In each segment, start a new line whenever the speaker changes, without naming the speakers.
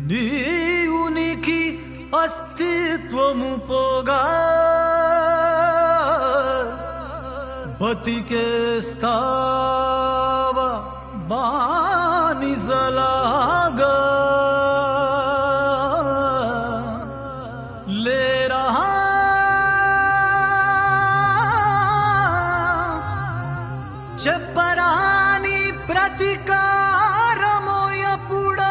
నీ ఉనికి అస్తిత్వము పోగా బతికేస్తావా బానిసలాగా లేరా చెప్పరాని ప్రతికారము ఎప్పుడో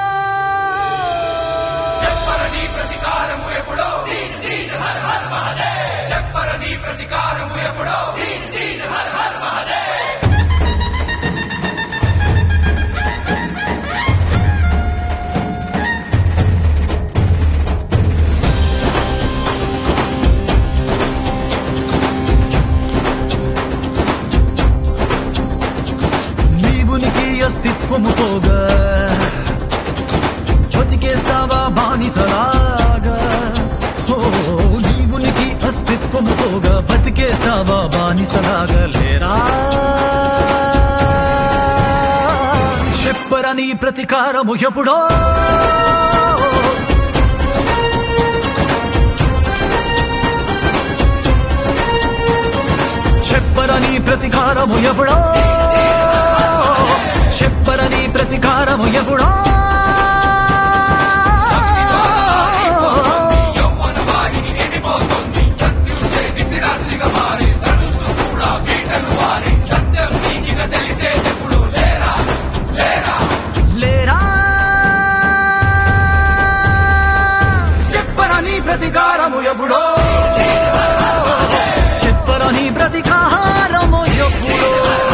చెప్పరని ప్రతికారము ఎప్పుడో దీన్ దీన్ హర్ హర్ మహాదేవ్ చెప్పరని ప్రతికారము ఎప్పుడో దీన్ దీన్ హర్ హర్ మహాదేవ్
నీవునికి అస్తిత్వము పోగా బతికేస్తావా బానిసలాగా ఓ నీవునికి అస్తిత్వము పోగా బతికేస్తావా బానిసలాగా లేరా చెప్పరని ప్రతికారము ఎప్పుడో చెప్పరని ప్రతికారము ఎప్పుడో చెప్పరని ప్రతికారము ఎప్పుడో
యౌవన వాహిని ఎండిపోతుంది ప్రత్యుషే నిసిరాత్రిగా మారి ధనుస్సు కూడా బీటలు వారి సత్యం నీకిన తెలిసేటప్పుడు లేరా లేరా
లేరా చెప్పరని ప్రతికారము ఎప్పుడో చెప్పరని ప్రతికారము ఎప్పుడో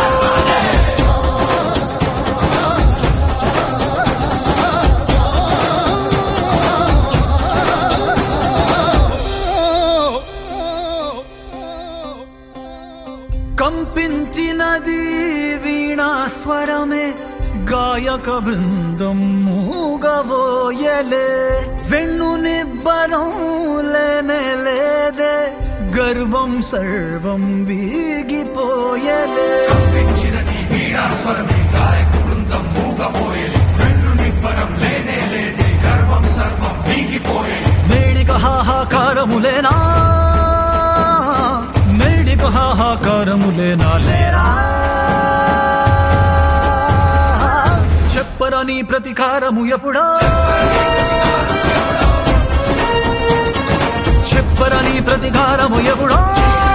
కంపించినది వీణా స్వరమే గాయక బృందం మూగబోయలే వెన్ను నిబ్బరం లేనే లేదే గర్వం సర్వం వీగిపోయలే
పెంచినది వీణాస్వరమే గాయక బృందం మూగబోయేది వెన్ను నిబ్బరం లేనే లేదే గర్వం సర్వం వీగిపోయేది
మేడిక హాహాకారములేనా మేడిక హాహాకారములేనా లేరా చెప్పరని ప్రతికారము ఎప్పుడో చెప్పరని ప్రతికారము ఎప్పుడో